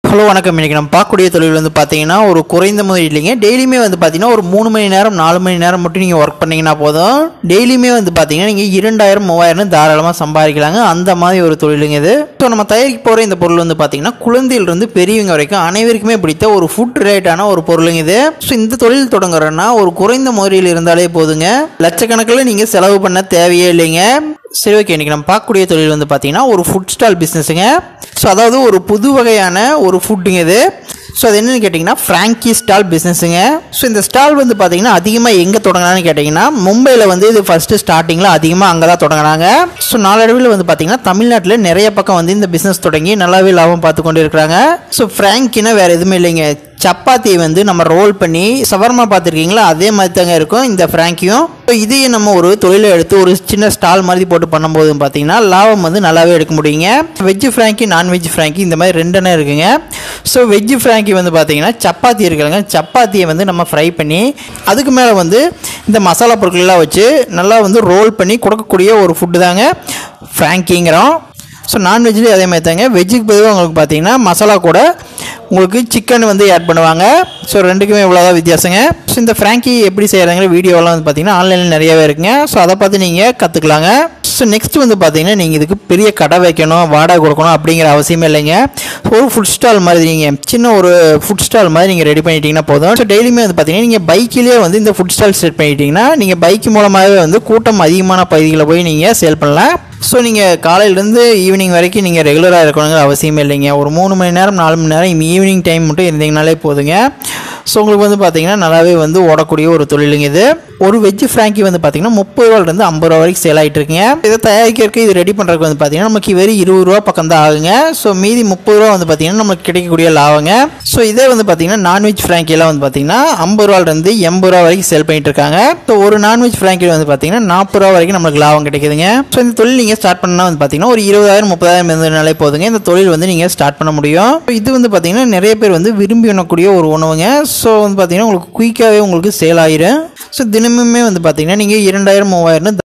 hello வணக்கம் இன்னைக்கு நம்ம பார்க்கக்கூடிய தொழில் வந்து பார்த்தீங்கன்னா ஒரு குறைந்த முதலீடுலைங்க டெய்லியுமே வந்து பார்த்தீங்கன்னா ஒரு மூணு மணி நேரம் நாலு மணி நேரம் மட்டும் நீங்கள் ஒர்க் பண்ணீங்கன்னா போதும் டெய்லியுமே வந்து பார்த்தீங்கன்னா நீங்கள் இரண்டாயிரம் மூவாயிரம் தாராளமாக சம்பாதிக்கலாங்க அந்த மாதிரி ஒரு தொழிலுங்க இது ஸோ நம்ம தயாரிக்க போகிற இந்த பொருள் வந்து பார்த்தீங்கன்னா குழந்தையிலிருந்து பெரியவங்க வரைக்கும் அனைவருக்குமே பிடித்த ஒரு ஃபுட் ரிலேட்டான ஒரு பொருளுங்க இது ஸோ இந்த தொழில் தொடங்குறோன்னா ஒரு குறைந்த முறையில் இருந்தாலே போதுங்க லட்சக்கணக்கில் நீங்கள் செலவு பண்ண தேவையே இல்லைங்க சரி ஓகே இன்றைக்கி நம்ம பார்க்கக்கூடிய தொழில் வந்து பார்த்தீங்கன்னா ஒரு ஃபுட் ஸ்டால் பிஸ்னஸுங்க ஸோ அதாவது ஒரு புது வகையான ஒரு ஃபுட்டுங்க இது ஸோ அது என்னென்னு கேட்டிங்கன்னா ஃப்ராங்கி ஸ்டால் பிஸ்னஸுங்க ஸோ இந்த ஸ்டால் வந்து பார்த்தீங்கன்னா அதிகமாக எங்கே தொடங்கினான்னு கேட்டிங்கன்னா மும்பையில் வந்து இது ஃபஸ்ட்டு ஸ்டார்டிங்கில் அதிகமாக அங்கே தான் தொடங்கினாங்க ஸோ நாளடைவில் வந்து பார்த்தீங்கன்னா தமிழ்நாட்டில் நிறைய பக்கம் வந்து இந்த பிஸ்னஸ் தொடங்கி நல்லாவே லாபம் பார்த்து கொண்டு இருக்கிறாங்க ஸோ ஃப்ராங்கினா வேறு எதுவுமே இல்லைங்க சப்பாத்தியை வந்து நம்ம ரோல் பண்ணி சவர்மா பார்த்துருக்கீங்களா அதே மாதிரி தாங்க இருக்கும் இந்த ஃப்ராங்கியும் ஸோ இதையும் நம்ம ஒரு தொழிலை எடுத்து ஒரு சின்ன ஸ்டால் மாதிரி போட்டு பண்ணும்போது பார்த்தீங்கன்னா லாபம் வந்து நல்லாவே எடுக்க முடியுங்க வெஜ் ஃப்ராங்கி நான்வெஜ் ஃப்ராங்கி இந்த மாதிரி ரெண்டெண்ணம் இருக்குங்க ஸோ வெஜ் ஃப்ராங்கி வந்து பார்த்தீங்கன்னா சப்பாத்தி இருக்குதுங்க சப்பாத்தியை வந்து நம்ம ஃப்ரை பண்ணி அதுக்கு மேலே வந்து இந்த மசாலா பொருட்கள்லாம் வச்சு நல்லா வந்து ரோல் பண்ணி கொடுக்கக்கூடிய ஒரு ஃபுட்டு தாங்க ஃப்ராங்கிங்கிறோம் ஸோ நான்வெஜ்லேயும் அதே மாதிரி தாங்க வெஜ்ஜுக்கு பொதுவாக உங்களுக்கு பார்த்தீங்கன்னா மசாலா கூட உங்களுக்கு சிக்கன் வந்து ஆட் பண்ணுவாங்க ஸோ ரெண்டுக்குமே இவ்வளோதான் வித்தியாசங்க ஸோ இந்த ஃப்ராங்கி எப்படி செய்கிறாங்கிற வீடியோலாம் வந்து பார்த்தீங்கன்னா ஆன்லைனில் நிறையவே இருக்குங்க ஸோ அதை பார்த்து நீங்கள் கற்றுக்கலாங்க ஸோ நெக்ஸ்ட் வந்து பார்த்தீங்கன்னா நீங்கள் இதுக்கு பெரிய கடை வைக்கணும் வாடகை கொடுக்கணும் அப்படிங்கிற அவசியமே இல்லைங்க ஒரு ஃபுட் ஸ்டால் மாதிரி நீங்கள் சின்ன ஒரு ஃபுட் ஸ்டால் மாதிரி நீங்கள் ரெடி பண்ணிட்டீங்கன்னா போதும் ஸோ டெய்லியுமே வந்து பார்த்தீங்கன்னா நீங்கள் பைக்கிலேயே வந்து இந்த ஃபுட் ஸ்டால் செட் பண்ணிட்டீங்கன்னா நீங்கள் பைக் மூலமாகவே வந்து கூட்டம் அதிகமான பகுதிகளில் போய் நீங்கள் சேல் பண்ணலாம் ஸோ நீங்கள் காலையிலேருந்து ஈவினிங் வரைக்கும் நீங்கள் ரெகுலராக இருக்கணுங்கிற அவசியமே இல்லைங்க ஒரு மூணு மணி நேரம் நாலு மணி நேரம் ஈவினிங் டைம் மட்டும் இருந்தீங்கனாலே போதுங்க ஸோ உங்களுக்கு வந்து பார்த்தீங்கன்னா நல்லாவே வந்து ஓடக்கூடிய ஒரு தொழிலுங்க இது ஒரு வெஜ் ஃப்ராங்கி வந்து பார்த்தீங்கன்னா முப்பது ரூபாயிலிருந்து ஐம்பது ரூபா வரைக்கும் சேல் ஆகிட்டு இருக்குங்க இதை தயாரிக்கிறதுக்கு இது ரெடி பண்ணுறதுக்கு வந்து பார்த்தீங்கன்னா நமக்கு வெறும் இருபது ரூபா பக்கம் தான் ஆகுங்க ஸோ மீதி முப்பது ரூபா வந்து பார்த்தீங்கன்னா நமக்கு கிடைக்கக்கூடிய லாபங்க ஸோ இதே வந்து பார்த்தீங்கன்னா நான்வெஜ் ஃப்ராங்கிலாம் வந்து பார்த்தீங்கன்னா ஐம்பது ரூபாயிலிருந்து எண்பது ரூபா வரைக்கும் சேல் பண்ணிட்டு இருக்காங்க ஸோ ஒரு நான்வெஜ் ஃப்ராங்கில் வந்து பார்த்தீங்கன்னா நாற்பது ரூபா வரைக்கும் நமக்கு லாபம் கிடைக்குதுங்க ஸோ இந்த தொழில் நீங்கள் ஸ்டார்ட் பண்ணால் வந்து பார்த்தீங்கன்னா ஒரு இருபதாயிரம் முப்பதாயிரம் இருந்ததுனாலே போதுங்க இந்த தொழில் வந்து நீங்கள் ஸ்டார்ட் பண்ண முடியும் So இது வந்து பார்த்தீங்கன்னா நிறைய பேர் வந்து விரும்பி உண்ணக்கூடிய ஒரு உணவுங்க ஸோ வந்து பார்த்தீங்கன்னா உங்களுக்கு குயிக்காகவே உங்களுக்கு சேல் ஆயிரும் ஸோ தினமுமே வந்து பார்த்தீங்கன்னா நீங்கள் இரண்டாயிரம் மூவாயிரம்